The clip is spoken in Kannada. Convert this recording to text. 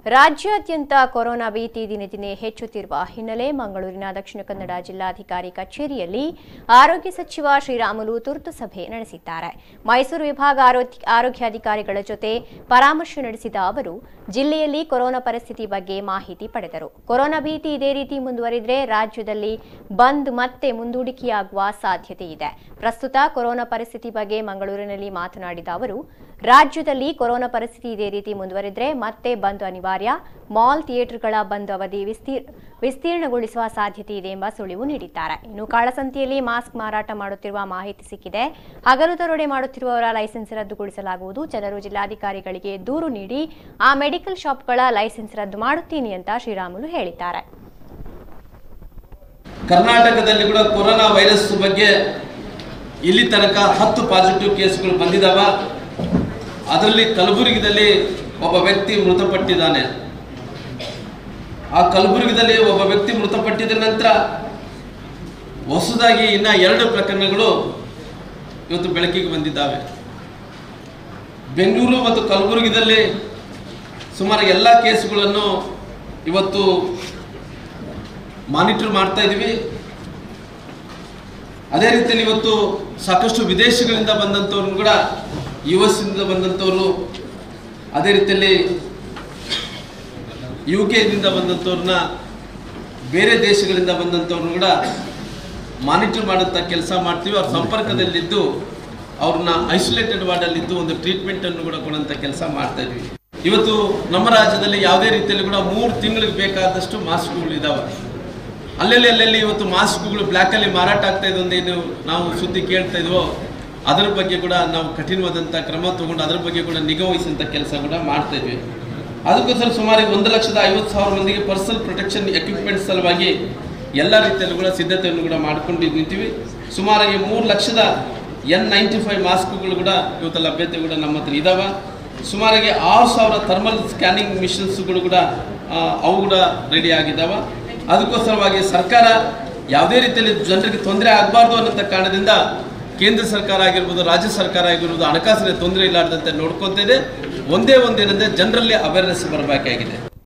ರಾಜ್ಯಾದ್ಯಂತ ಕೊರೋನಾ ಭೀತಿ ದಿನೇ ದಿನೇ ಹೆಚ್ಚುತ್ತಿರುವ ಹಿನ್ನೆಲೆ ಮಂಗಳೂರಿನ ದಕ್ಷಿಣ ಕನ್ನಡ ಜಿಲ್ಲಾಧಿಕಾರಿ ಕಚೇರಿಯಲ್ಲಿ ಆರೋಗ್ಯ ಸಚಿವ ಶ್ರೀರಾಮುಲು ತುರ್ತು ಸಭೆ ನಡೆಸಿದ್ದಾರೆ ಮೈಸೂರು ವಿಭಾಗ ಆರೋಗ್ಯ- ಆರೋಗ್ಯಾಧಿಕಾರಿಗಳ ಜೊತೆ ಪರಾಮರ್ಶೆ ನಡೆಸಿದ ಅವರು ಜಿಲ್ಲೆಯಲ್ಲಿ ಕೊರೋನಾ ಪರಿಸ್ಥಿತಿ ಬಗ್ಗೆ ಮಾಹಿತಿ ಪಡೆದರು ಕೊರೋನಾ ಭೀತಿ ಇದೇ ರೀತಿ ಮುಂದುವರಿದರೆ ರಾಜ್ಯದಲ್ಲಿ ಬಂದ್ ಮತ್ತೆ ಮುಂದೂಡಿಕೆಯಾಗುವ ಸಾಧ್ಯತೆ ಇದೆ ಪ್ರಸ್ತುತ ಕೊರೋನಾ ಪರಿಸ್ಥಿತಿ ಬಗ್ಗೆ ಮಂಗಳೂರಿನಲ್ಲಿ ಮಾತನಾಡಿದ ಅವರು ರಾಜ್ಯದಲ್ಲಿ ಕೊರೋನಾ ಪರಿಸ್ಥಿತಿ ಇದೇ ರೀತಿ ಮುಂದುವರಿದರೆ ಮತ್ತೆ ಬಂದ್ ಅನಿವಾರ್ಯ ಮಾಲ್ ಥಿಯೇಟರ್ಗಳ ಬಂದ್ ಅವಧಿ ವಿಸ್ತೀರ್ ವಿಸ್ತೀರ್ಣಗೊಳಿಸುವ ಸಾಧ್ಯತೆ ಇದೆ ಎಂಬ ಸುಳಿವು ನೀಡಿದ್ದಾರೆ ಇನ್ನು ಕಾಳಸಂತೆಯಲ್ಲಿ ಮಾಸ್ಕ್ ಮಾರಾಟ ಮಾಡುತ್ತಿರುವ ಮಾಹಿತಿ ಸಿಕ್ಕಿದೆ ಹಗಲು ದರೋಡೆ ಮಾಡುತ್ತಿರುವವರ ಲೈಸೆನ್ಸ್ ರದ್ದುಗೊಳಿಸಲಾಗುವುದು ಜನರು ಜಿಲ್ಲಾಧಿಕಾರಿಗಳಿಗೆ ದೂರು ನೀಡಿ ಆ ಮೆಡಿಕಲ್ ಶಾಪ್ಗಳ ಲೈಸೆನ್ಸ್ ರದ್ದು ಮಾಡುತ್ತೀನಿ ಅಂತ ಶ್ರೀರಾಮುಲು ಹೇಳಿದ್ದಾರೆ ಕರ್ನಾಟಕದಲ್ಲಿ ಕೂಡ ಕೊರೋನಾ ವೈರಸ್ ಬಗ್ಗೆ ಇಲ್ಲಿ ತನಕ ಹತ್ತು ಪಾಸಿಟಿವ್ ಕೇಸ್ಗಳು ಬಂದಿದ್ದಾವ ಅದರಲ್ಲಿ ಕಲಬುರಗಿದಲ್ಲಿ ಒಬ್ಬ ವ್ಯಕ್ತಿ ಮೃತಪಟ್ಟಿದ್ದಾನೆ ಆ ಕಲಬುರಗಿದಲ್ಲಿ ಒಬ್ಬ ವ್ಯಕ್ತಿ ಮೃತಪಟ್ಟಿದ ನಂತರ ಹೊಸದಾಗಿ ಇನ್ನ ಎರಡು ಪ್ರಕರಣಗಳು ಇವತ್ತು ಬೆಳಕಿಗೆ ಬಂದಿದ್ದಾವೆ ಬೆಂಗಳೂರು ಮತ್ತು ಕಲಬುರಗಿದಲ್ಲಿ ಸುಮಾರು ಎಲ್ಲ ಕೇಸ್ಗಳನ್ನು ಇವತ್ತು ಮಾನಿಟರ್ ಮಾಡ್ತಾ ಇದ್ದೀವಿ ಅದೇ ರೀತಿಯಲ್ಲಿ ಇವತ್ತು ಸಾಕಷ್ಟು ವಿದೇಶಗಳಿಂದ ಬಂದಂಥವ್ರನ್ನು ಕೂಡ ಯು ಎಸ್ ಇಂದ ಬಂದಂಥವ್ರು ಅದೇ ರೀತಿಯಲ್ಲಿ ಯು ಕೆದಿಂದ ಬಂದಂಥವ್ರನ್ನ ಬೇರೆ ದೇಶಗಳಿಂದ ಬಂದಂಥವ್ರನ್ನ ಕೂಡ ಮಾನಿಟರ್ ಮಾಡೋಂಥ ಕೆಲಸ ಮಾಡ್ತೀವಿ ಅವ್ರ ಸಂಪರ್ಕದಲ್ಲಿದ್ದು ಅವ್ರನ್ನ ಐಸೋಲೇಟೆಡ್ ವಾರ್ಡಲ್ಲಿದ್ದು ಒಂದು ಟ್ರೀಟ್ಮೆಂಟನ್ನು ಕೂಡ ಕೊಡೋಂಥ ಕೆಲಸ ಮಾಡ್ತಾ ಇದ್ವಿ ಇವತ್ತು ನಮ್ಮ ರಾಜ್ಯದಲ್ಲಿ ಯಾವುದೇ ರೀತಿಯಲ್ಲಿ ಕೂಡ ಮೂರು ತಿಂಗಳಿಗೆ ಬೇಕಾದಷ್ಟು ಮಾಸ್ಕ್ಗಳು ಇದಾವೆ ಅಲ್ಲಲ್ಲಿ ಅಲ್ಲಲ್ಲಿ ಇವತ್ತು ಮಾಸ್ಕ್ಗಳು ಬ್ಲ್ಯಾಕಲ್ಲಿ ಮಾರಾಟ ಆಗ್ತಾ ಇದೆ ಒಂದೇನು ನಾವು ಸುದ್ದಿ ಕೇಳ್ತಾ ಇದ್ವೋ ಅದರ ಬಗ್ಗೆ ಕೂಡ ನಾವು ಕಠಿಣವಾದಂಥ ಕ್ರಮ ತಗೊಂಡು ಅದರ ಬಗ್ಗೆ ಕೂಡ ನಿಗಾ ವಹಿಸುವಂಥ ಕೆಲಸ ಕೂಡ ಮಾಡ್ತಾ ಇದ್ವಿ ಅದಕ್ಕೋಸ್ಕರ ಸುಮಾರು ಒಂದು ಲಕ್ಷದ ಐವತ್ತು ಸಾವಿರ ಮಂದಿಗೆ ಪರ್ಸನಲ್ ಪ್ರೊಟೆಕ್ಷನ್ ಎಕ್ವಿಪ್ಮೆಂಟ್ ಸಲುವಾಗಿ ಎಲ್ಲ ರೀತಿಯಲ್ಲೂ ಕೂಡ ಸಿದ್ಧತೆಯನ್ನು ಕೂಡ ಮಾಡ್ಕೊಂಡು ನಿಂತೀವಿ ಸುಮಾರಾಗಿ ಮೂರು ಲಕ್ಷದ ಎನ್ ನೈಂಟಿ ಫೈವ್ ಮಾಸ್ಕ್ಗಳು ಕೂಡ ಇವತ್ತು ಲಭ್ಯತೆ ಕೂಡ ನಮ್ಮ ಹತ್ರ ಇದಾವೆ ಸುಮಾರಾಗಿ ಆರು ಸಾವಿರ ಥರ್ಮಲ್ ಸ್ಕ್ಯಾನಿಂಗ್ ಮಿಷನ್ಸ್ಗಳು ಕೂಡ ಆ, ಅವು ಕೂಡ ರೆಡಿ ಆಗಿದ್ದಾವೆ ಅದಕ್ಕೋಸ್ಕರವಾಗಿ ಸರ್ಕಾರ ಯಾವುದೇ ರೀತಿಯಲ್ಲಿ ಜನರಿಗೆ ತೊಂದರೆ ಆಗಬಾರ್ದು ಅನ್ನೋಂಥ ಕಾರಣದಿಂದ ಕೇಂದ್ರ ಸರ್ಕಾರ ಆಗಿರ್ಬೋದು ರಾಜ್ಯ ಸರ್ಕಾರ ಆಗಿರ್ಬೋದು ಹಣಕಾಸಿನ ತೊಂದರೆ ಇಲ್ಲಾರ್ದಂತೆ ನೋಡ್ಕೊತಿದೆ ಒಂದೇ ಒಂದೇನೆಂದರೆ ಜನರಲ್ಲಿ ಅವೇರ್ನೆಸ್ ಬರಬೇಕಾಗಿದೆ